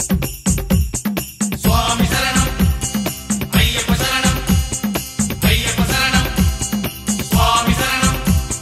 சுவாமி சரணம் ஐயப்ப சரணம் ஐயப்ப சரணம் சுவாமி சரணம்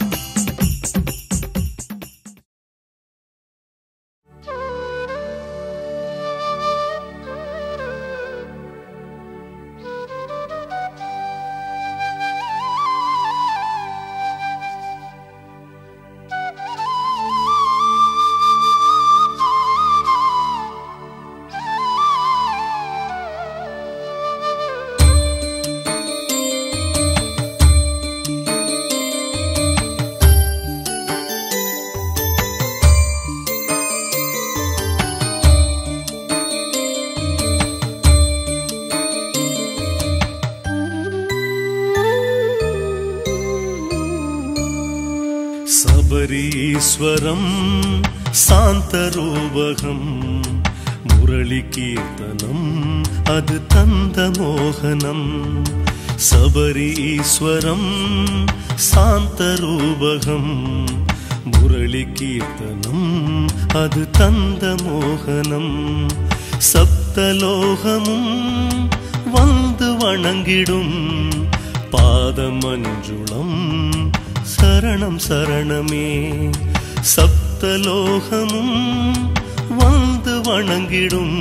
சபரீஸ்வரம் சாந்தரூபகம் முரளிகீர்த்தனம் அது தந்த மோகனம் சபரீஸ்வரம் சாந்தரூபகம் முரளிகீர்த்தனம் அது தந்த மோகனம் சப்தலோகமும் வந்து வணங்கிடும் பாதமஞ்சுளம் சரணம் சரணமே சப்தலோகமும் வந்து வணங்கிடும்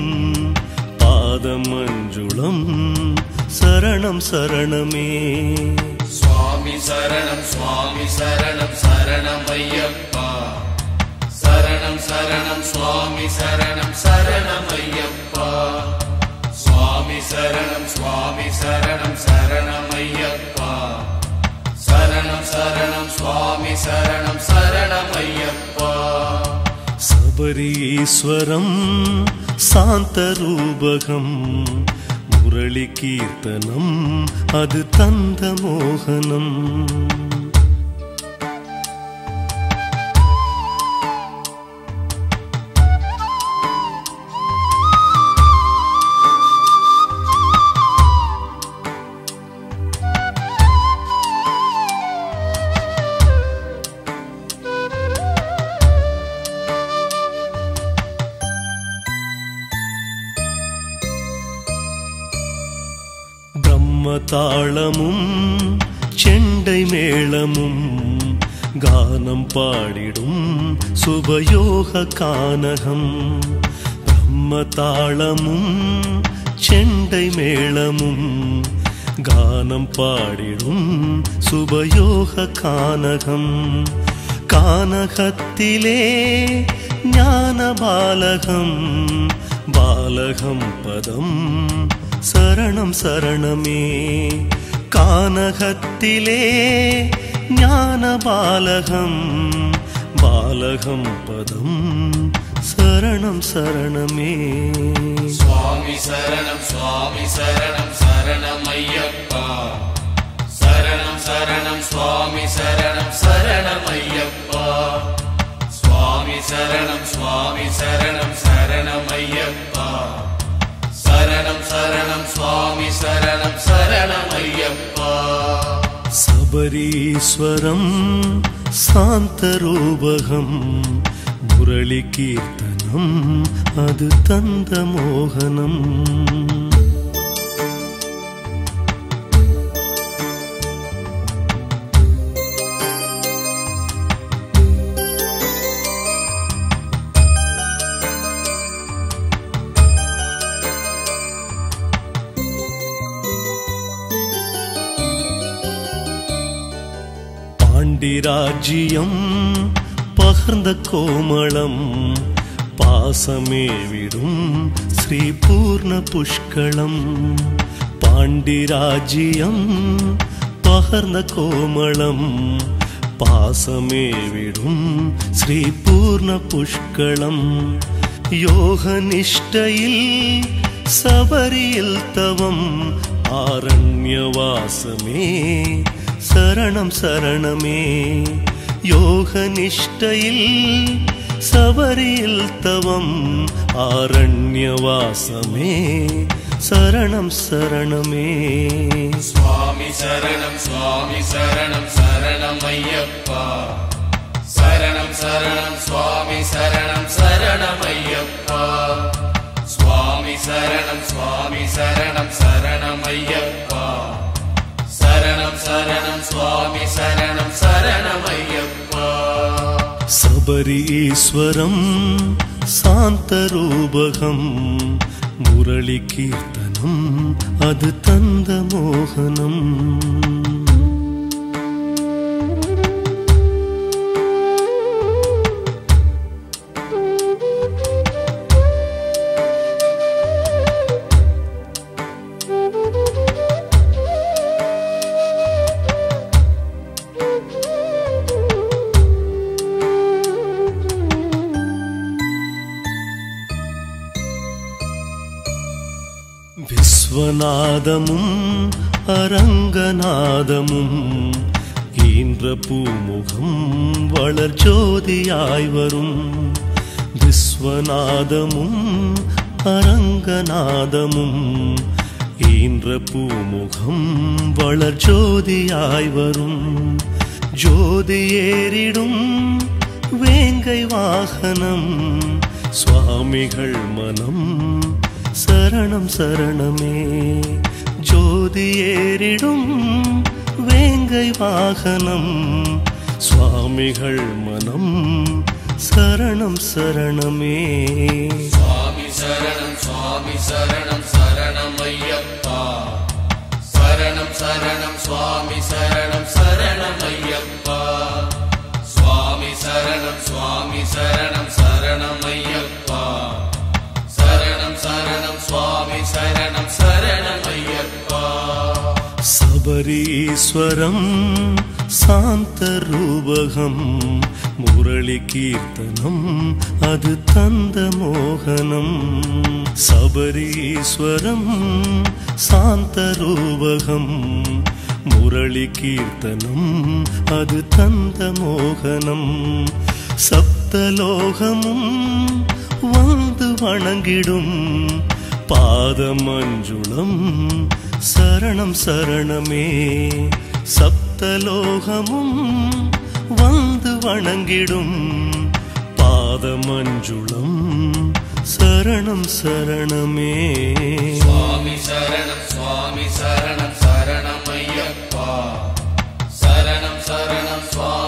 பாதமஞ்சுளம் சரணம் சரணமே சுவாமி சரணம் சுவாமி சரணம் சரணம் ஐயப்பா சரணம் சரணம் சுவாமி சரணம் சரணம் ஐயப்பா சுவாமி சரணம் சுவாமி சரணம் சரணம் ஐயப்பா சரணம் சரணம் சுவாமி சரணம் சரணம் ஐயப்பா சபரீஸ்வரம் சாந்தரூபகம் முரளிகீர்த்தனம் அது தந்த மோகனம் பிரம்மதாளமும் செண்டை மேளமும் கானம் பாடிடும் சுபயோக கானகம் பிரம்மதாளமும் செண்டை மேளமும் கானம் பாடிடும் சுபயோக கானகம் கானகத்திலே ஞான பாலகம் பாலகம் பதம் சரணம் சரணமே கானகத்திலே ஞான பாலகம் பாலகம் பதம் சரணம் சரணமே சுவாமி சரணம் சுவாமி சரணம் சரணம் ஐயப்பா சரணம் சரணம் சுவாமி சரணம் சரணம் ஐயப்பா சுவாமி சரணம் சுவாமி சரணம் சரணம் ஐயப்பா சரணம் சரணம் சுவாமி சரணம் சரணம் ஐயப்பா சபரீஸ்வரம் சாந்தரூபகம் முரளிகீர்த்தனம் அது தந்த மோகனம் பாண்டிராஜ்யம் பகர்ந்த கோமளம் பாசமே விடும் ஸ்ரீ பூர்ண புஷ்களம் பாண்டிராஜ்யம் பகர்ந்த கோமளம் பாசமே விடும் ஸ்ரீ பூர்ண புஷ்களம் யோக நிஷ்டையில் சபரியில் தவம் ஆரண்யவாசமே சரணம் சரணமே யோக நிஷ்டையில் சபரியில் தவம் ஆரண்யவாசமே சரணம் சரணமே சுவாமி சரணம் சுவாமி சரணம் சரணம் ஐயப்பா சரணம் சரணம் சுவாமி சரணம் சரணம் ஐயப்பா சுவாமி சரணம் சுவாமி சரணம் சரணம் ஐயப்பா சரணம் சரணம் சுவாமி சரணம் சரணம் ஐயப்பா சபரீஸ்வரம் சாந்தரூபகம் முரளி கீர்த்தனம் அது தந்த மோகனம் விஸ்வநாதமும் அரங்கநாதமும் ஈன்ற பூமுகம் வளர் ஜோதியாய் வரும் விஸ்வநாதமும் அரங்கநாதமும் ஈன்ற பூமுகம் வளர் ஜோதியாய் வரும் ஜோதி ஏறிடும் வேங்கை வாகனம் சுவாமிகள் மனம் சரணம் சரணமே ஜோதி ஏறிடும் வேங்கை வாகனம் சுவாமிகள் மனம் சரணம் சரணமே சுவாமி சரணம் சுவாமி சரணம் சரணம் ஐயப்பா சரணம் சரணம் சுவாமி சரணம் சரணம் ஐயப்பா சுவாமி சரணம் சுவாமி சரணம் சரணம் ஐயப்பா சரணம் சரணம் சுவாமி சரணம் சரணம் ஐயப்பா சபரீஸ்வரம் சாந்தரூபகம் முரளி கீர்த்தனம் அது தந்த மோகனம் சபரீஸ்வரம் சாந்தரூபகம் முரளி கீர்த்தனம் அது தந்த மோகனம் சப்தலோகமும் வந்து வணங்கிடும் பாதமஞ்சுளம் சரணம் சரணமே சப்தலோகமும் வந்து வணங்கிடும் பாதமஞ்சுளம் சரணம் சரணமே சுவாமி சரணம் சுவாமி சரணம் சரணம் ஐயப்பா சரணம் சரணம் சுவாமி